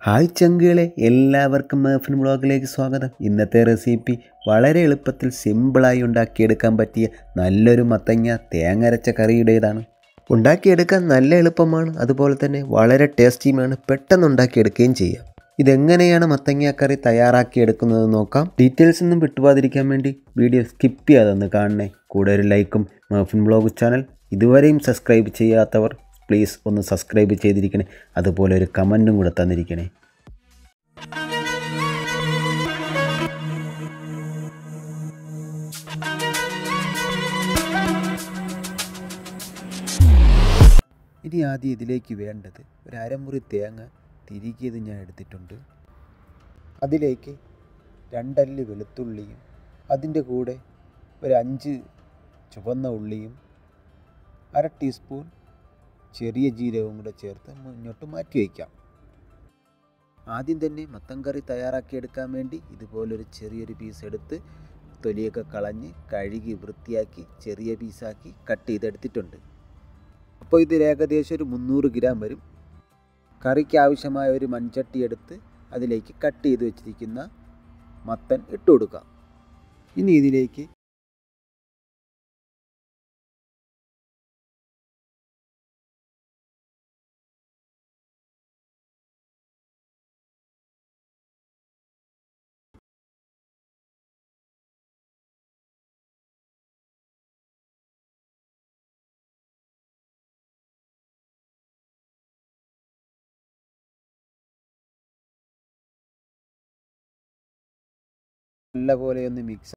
hi ചങ്കുകളെ എല്ലാവർക്കും മേഫിൻ ബ്ലോഗിലേക്ക് സ്വാഗതം ഇന്നത്തെ റെസിപ്പി വളരെ എളുപ്പത്തിൽ സിമ്പിളായി ഉണ്ടാക്കിയെടുക്കാൻ പറ്റിയ നല്ലൊരു മത്തങ്ങ തേങ്ങരച്ച കറിയുടേതാണ് ഉണ്ടാക്കിയെടുക്കാൻ നല്ല എളുപ്പമാണ് അതുപോലെ തന്നെ വളരെ ടേസ്റ്റിയുമാണ് പെട്ടെന്ന് ഉണ്ടാക്കിയെടുക്കുകയും ചെയ്യാം ഇതെങ്ങനെയാണ് മത്തങ്ങ കറി തയ്യാറാക്കിയെടുക്കുന്നത് നോക്കാം ഡീറ്റെയിൽസ് ഒന്നും വിട്ടുപോകാതിരിക്കാൻ വേണ്ടി വീഡിയോ സ്കിപ്പ് ചെയ്യാതൊന്ന് കാണണേ കൂടെ ഒരു ലൈക്കും മേഫിൻ ബ്ലോഗ് ചാനൽ ഇതുവരെയും സബ്സ്ക്രൈബ് ചെയ്യാത്തവർ പ്ലീസ് ഒന്ന് സബ്സ്ക്രൈബ് ചെയ്തിരിക്കണേ അതുപോലെ ഒരു കമൻറ്റും കൂടെ തന്നിരിക്കണേ ഇനി ആദ്യം ഇതിലേക്ക് വേണ്ടത് ഒരു അരമുറി തേങ്ങ തിരികിയത് ഞാൻ എടുത്തിട്ടുണ്ട് അതിലേക്ക് രണ്ടല്ലി വെളുത്തുള്ളിയും അതിൻ്റെ കൂടെ ഒരു അഞ്ച് ചുവന്ന ഉള്ളിയും അര ടീസ്പൂൺ ചെറിയ ജീരകവും കൂടെ ചേർത്ത് മുന്നോട്ട് മാറ്റി വയ്ക്കാം ആദ്യം തന്നെ മത്തൻ കറി തയ്യാറാക്കിയെടുക്കാൻ വേണ്ടി ഇതുപോലൊരു ചെറിയൊരു പീസ് എടുത്ത് തൊലിയൊക്കെ കളഞ്ഞ് കഴുകി വൃത്തിയാക്കി ചെറിയ പീസാക്കി കട്ട് ചെയ്തെടുത്തിട്ടുണ്ട് അപ്പോൾ ഇതിൽ ഏകദേശം ഒരു മുന്നൂറ് ഗ്രാം വരും കറിക്ക് ആവശ്യമായ ഒരു മൺചട്ടി എടുത്ത് അതിലേക്ക് കട്ട് ചെയ്ത് വെച്ചിരിക്കുന്ന മത്തൻ ഇട്ട് കൊടുക്കാം ഇനി ഇതിലേക്ക് നല്ലപോലെ ഒന്ന് മിക്സ്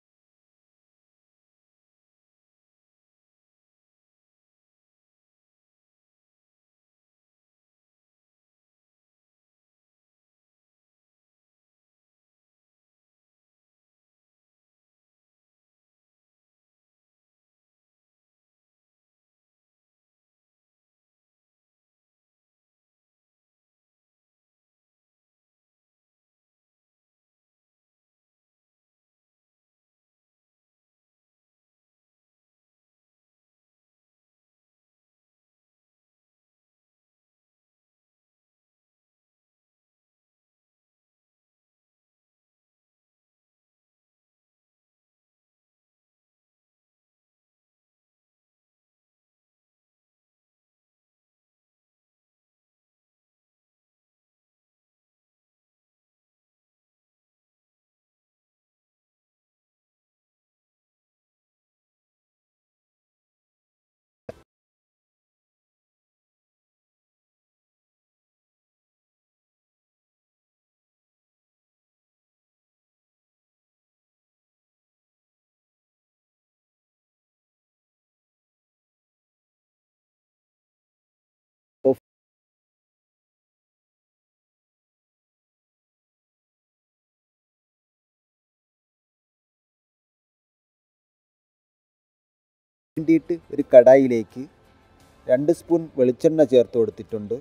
വേണ്ടിയിട്ട് ഒരു കടായിലേക്ക് രണ്ട് സ്പൂൺ വെളിച്ചെണ്ണ ചേർത്ത് കൊടുത്തിട്ടുണ്ട്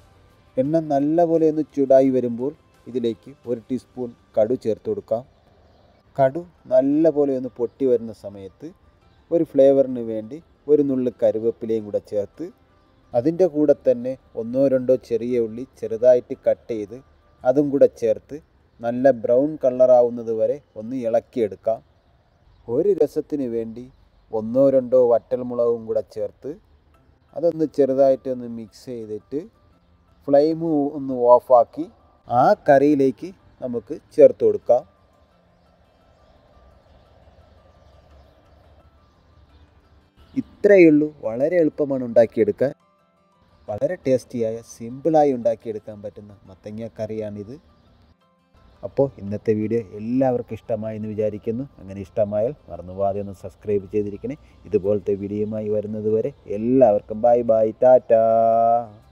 എണ്ണ നല്ലപോലെ ഒന്ന് ചൂടായി വരുമ്പോൾ ഇതിലേക്ക് ഒരു ടീസ്പൂൺ കടു ചേർത്ത് കൊടുക്കാം കടു നല്ലപോലെ ഒന്ന് പൊട്ടി വരുന്ന സമയത്ത് ഒരു ഫ്ലേവറിന് വേണ്ടി ഒരു നുള്ളു കരുവേപ്പിലയും കൂടെ ചേർത്ത് അതിൻ്റെ കൂടെ തന്നെ ഒന്നോ രണ്ടോ ചെറിയ ഉള്ളി ചെറുതായിട്ട് കട്ട് ചെയ്ത് അതും കൂടെ ചേർത്ത് നല്ല ബ്രൗൺ കളറാവുന്നത് വരെ ഒന്ന് ഇളക്കിയെടുക്കാം ഒരു രസത്തിന് വേണ്ടി ഒന്നോ രണ്ടോ വറ്റൽമുളകും കൂടെ ചേർത്ത് അതൊന്ന് ചെറുതായിട്ട് ഒന്ന് മിക്സ് ചെയ്തിട്ട് ഫ്ലെയിം ഒന്ന് ഓഫാക്കി ആ കറിയിലേക്ക് നമുക്ക് ചേർത്ത് കൊടുക്കാം ഇത്രയേ ഉള്ളൂ വളരെ എളുപ്പമാണ് ഉണ്ടാക്കിയെടുക്കാൻ വളരെ ടേസ്റ്റിയായ സിമ്പിളായി ഉണ്ടാക്കിയെടുക്കാൻ പറ്റുന്ന മത്തങ്ങ കറിയാണിത് അപ്പോൾ ഇന്നത്തെ വീഡിയോ എല്ലാവർക്കും ഇഷ്ടമായി എന്ന് വിചാരിക്കുന്നു അങ്ങനെ ഇഷ്ടമായാൽ മറന്നുപോകാതെ ഒന്ന് സബ്സ്ക്രൈബ് ചെയ്തിരിക്കണേ ഇതുപോലത്തെ വീഡിയോയുമായി വരുന്നത് വരെ എല്ലാവർക്കും ബൈ ബൈ ടാറ്റാ